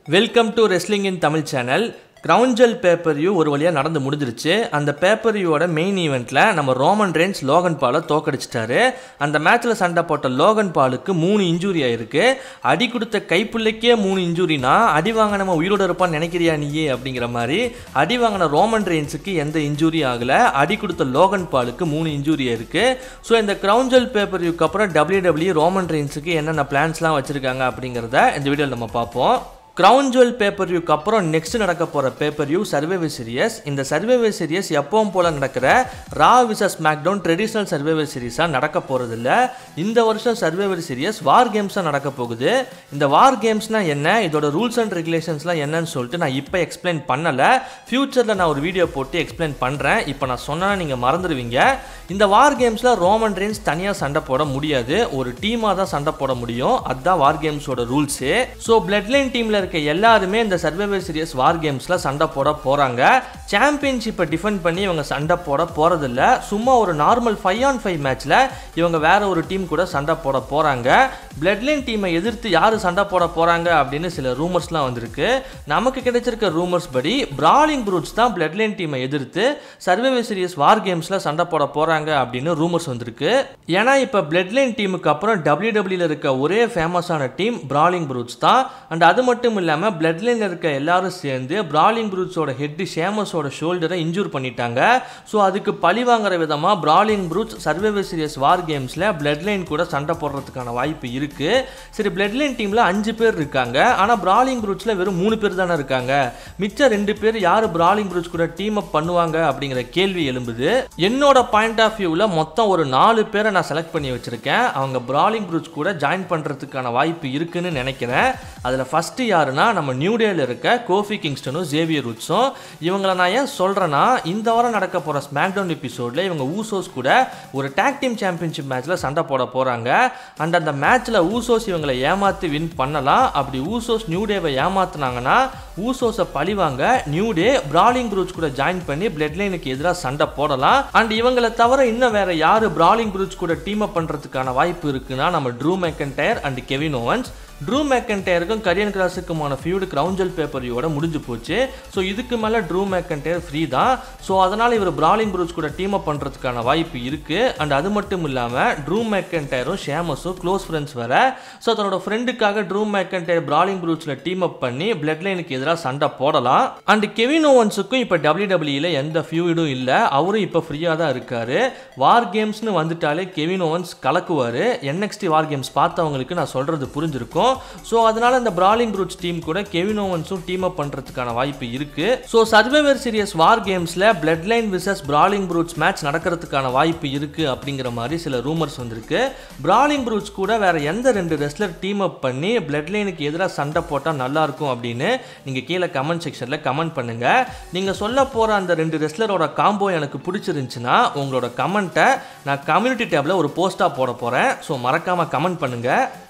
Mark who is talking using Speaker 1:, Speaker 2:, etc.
Speaker 1: welcome to wrestling in Tamil channel crown jewel pay per view ஒரு வழியாக நடந்து முடிஞ்சிருச்சு அந்த பேப்பர் வியூவோட மெயின் ஈவெண்ட்டில் நம்ம ரோமன் ரெயின்ஸ் லோகன் பாலை தோக்கடிச்சிட்டாரு அந்த மேட்ச்சில் சண்டை போட்ட லோகன் பாலுக்கு மூணு இன்ஜூரி ஆயிருக்கு அடி கொடுத்த கைப்புள்ளைக்கே மூணு இன்ஜூரினா அடி வாங்க நம்ம உயிரோட இருப்பான்னு நினைக்கிறியா நீயே அப்படிங்கிற மாதிரி அடி வாங்கின ரோமன் ரெயின்ஸுக்கு எந்த இன்ஜூரி ஆகலை அடி கொடுத்த லோகன் பாலுக்கு மூணு இன்ஜூரி இருக்கு ஸோ இந்த கிரவுஞ்சல் பேப்பர் வியூக்கு அப்புறம் டபிள்யூ டபிள்யூ ரோமன் ரெயின்ஸுக்கு என்னென்ன பிளான்ஸ்லாம் வச்சுருக்காங்க அப்படிங்கிறத இந்த வீடியோவில் நம்ம பார்ப்போம் கிரவுன் ஜுவல் பேப்பர் வியூக்கு அப்புறம் நெக்ஸ்ட் நடக்க போகிற பேப்பர் வியூ சர்வைவர் சீரியஸ் இந்த சர்வைவர் சீரியஸ் எப்பவும் போல் நடக்கிற Raw vs SmackDown traditional survivor சீரிஸாக நடக்க போகிறதில்ல இந்த வருஷம் சர்வைவர் சீரியஸ் வார் கேம்ஸாக நடக்க போகுது இந்த வார் கேம்ஸ்னால் என்ன இதோட ரூல்ஸ் அண்ட் ரெகுலேஷன்ஸ்லாம் என்னன்னு சொல்லிட்டு நான் இப்போ எக்ஸ்பிளைன் பண்ணலை ஃப்யூச்சரில் நான் ஒரு வீடியோ போட்டு எக்ஸ்பிளைன் பண்ணுறேன் இப்போ நான் சொன்னால் நீங்கள் மறந்துடுவீங்க இந்த வார் கேம்ஸில் ரோமன் ரெயின்ஸ் தனியாக சண்டை போட முடியாது ஒரு டீமாக தான் சண்டை போட முடியும் அதுதான் வார் கேம்ஸோட ரூல்ஸு ஸோ பிளட் லைன் டீமில் இருக்க எல்லாருமே இந்த சர்வைவர் சீரியஸ் வார் கேம்ஸில் சண்டை போட போகிறாங்க சாம்பியன்ஷிப்பை டிஃபெண்ட் பண்ணி இவங்க சண்டை போட போகிறதில்ல சும்மா ஒரு நார்மல் ஃபைவ் ஆன் ஃபைவ் மேட்ச்சில் இவங்க வேற ஒரு டீம் கூட சண்டை போட போகிறாங்க பிளட் லைன் டீமை எதிர்த்து யார் சண்டை போட போகிறாங்க அப்படின்னு சில ரூமர்ஸ்லாம் வந்திருக்கு நமக்கு கிடைச்சிருக்க ரூமர்ஸ் படி பிராலிங் ப்ரூட்ஸ் தான் பிளட் லைன் டீமை எதிர்த்து சர்வைவர் சீரியஸ் வார் கேம்ஸில் சண்டை போட போகிறாங்க அப்படின்னு ரூமர்ஸ் வந்திருக்கு ஏன்னா இப்போ பிளட் லைன் டீமுக்கு அப்புறம் டபிள்யூ டபிள்யூல இருக்க ஒரே ஃபேமஸான டீம் பிராலிங் ப்ரூட்ஸ் தான் அண்ட் அது மட்டும் இல்லாமல் பிளட் லைனில் இருக்க எல்லாரும் சேர்ந்து பிராலிங் ப்ரூட்ஸோட ஹெட் ஷேமஸோட ஷோல்டரை இன்ஜூர் பண்ணிட்டாங்க ஸோ அதுக்கு பழி வாங்குற விதமாக Brawling Brutes survivor series war கேம்ஸில் பிளட் லைன் கூட சண்டை போடுறதுக்கான வாய்ப்பு இருக்கு சரி பிளட் லைன் டீமில் அஞ்சு பேர் இருக்காங்க ஆனால் பிராலிங் ப்ரூட்ஸில் வெறும் மூணு பேர் தானே இருக்காங்க மிச்சம் ரெண்டு பேர் யார் பிராலிங் ப்ரூட்ஸ் கூட டீம் அப் பண்ணுவாங்க அப்படிங்கிற கேள்வி எழும்புது என்னோட பாயிண்ட் ஆஃப் வியூவில் மொத்தம் ஒரு நாலு பேரை நான் செலக்ட் பண்ணி வச்சிருக்கேன் அவங்க பிராலிங் ப்ரூட்ஸ் கூட ஜாயின் பண்ணுறதுக்கான வாய்ப்பு இருக்குன்னு நினைக்கிறேன் அதில் ஃபஸ்ட்டு யாருன்னா நம்ம நியூ டேல இருக்க கோஃபி கிங்ஸ்டனும் ஜேவியர் ருட்ஸும் இவங்கள நான் ஏன் சொல்கிறேன்னா இந்த வாரம் நடக்க போகிற ஸ்மாக்டவுன் எபிசோடில் இவங்க ஊசோஸ் கூட ஒரு டேக் டீம் சாம்பியன்ஷிப் மேட்ச்சில் சண்டை போட போகிறாங்க அண்ட் அந்த மேட்ச்சில் ஊசோஸ் இவங்களை ஏமாற்றி வின் பண்ணலாம் அப்படி ஊசோஸ் நியூ டேவை ஏமாத்துனாங்கன்னா ஊசோஸை பழிவாங்க நியூ டே பிராலிங் ப்ரூட்ஸ் கூட ஜாயின் பண்ணி பிளட் லைனுக்கு எதிராக சண்டை போடலாம் அண்ட் இவங்களை தவிர இன்னும் வேற யாரு பிராலிங் ப்ரூட்ஸ் கூட டீம் அப் பண்ணுறதுக்கான வாய்ப்பு இருக்குன்னா நம்ம Drew McIntyre and Kevin Owens Drew மேக்கன்டயருக்கும் கரியன் கிராஸுக்குமான ஃபியூடு கிரவுஞ்சல் பேப்பரியோட முடிஞ்சு போச்சு ஸோ இதுக்கு மேலே ட்ரூ மேக்கன்டயர் ஃப்ரீ தான் ஸோ அதனால் இவர் பிராலிங் ப்ரூட்ஸ் கூட டீம் அப் பண்ணுறதுக்கான வாய்ப்பு இருக்குது அண்ட் அது மட்டும் இல்லாமல் ட்ரூ மேக்கன்டயரும் ஷேமஸும் க்ளோஸ் ஃப்ரெண்ட்ஸ் வேற ஸோ தன்னோட ஃப்ரெண்டுக்காக ட்ரூ மேக்கன்டயர் பிராலிங் ப்ரூட்ஸில் டீம் அப் பண்ணி பிளட் லைனுக்கு எதிராக சண்டை போடலாம் அண்ட் கெவின் ஓவன்ஸுக்கும் இப்போ டபிள்யூ டபிள்யூல எந்த ஃபியூடும் இல்லை அவரும் இப்போ ஃப்ரீயாக தான் இருக்காரு வார் கேம்ஸ்னு வந்துட்டாலே கெவின் ஓவன்ஸ் கலக்குவார் என்எக்ஸ்டி வார் கேம்ஸ் பார்த்தவங்களுக்கு நான் சொல்கிறது புரிஞ்சிருக்கும் ஸோ அதனால இந்த பிராலிங் ப்ரூட்ஸ் டீம் கூட கெவின் ஓவன்ஸும் டீம் அப் பண்ணுறதுக்கான வாய்ப்பு இருக்கு ஸோ சர்வைவர் சீரியஸ் வார் கேம்ஸில் bloodline vs Brawling Brutes match நடக்கிறதுக்கான வாய்ப்பு இருக்கு அப்படிங்கிற மாதிரி சில ரூமர்ஸ் வந்திருக்கு பிராலிங் ப்ரூட்ஸ் கூட வேற எந்த ரெண்டு ரெஸ்லர் டீம் அப் பண்ணி பிளட் லைனுக்கு எதிராக சண்டை போட்டால் நல்லா இருக்கும் அப்படின்னு நீங்கள் கீழே கமெண்ட் செக்ஷனில் கமெண்ட் பண்ணுங்க நீங்கள் சொல்ல போகிற அந்த ரெண்டு ரெஸ்லரோட காம்போ எனக்கு பிடிச்சிருந்துச்சுன்னா உங்களோட கமெண்ட்டை நான் கம்யூனிட்டி டேப்பில் ஒரு போஸ்ட்டாக போட போகிறேன் ஸோ மறக்காமல் கமெண்ட் பண்ணுங்கள்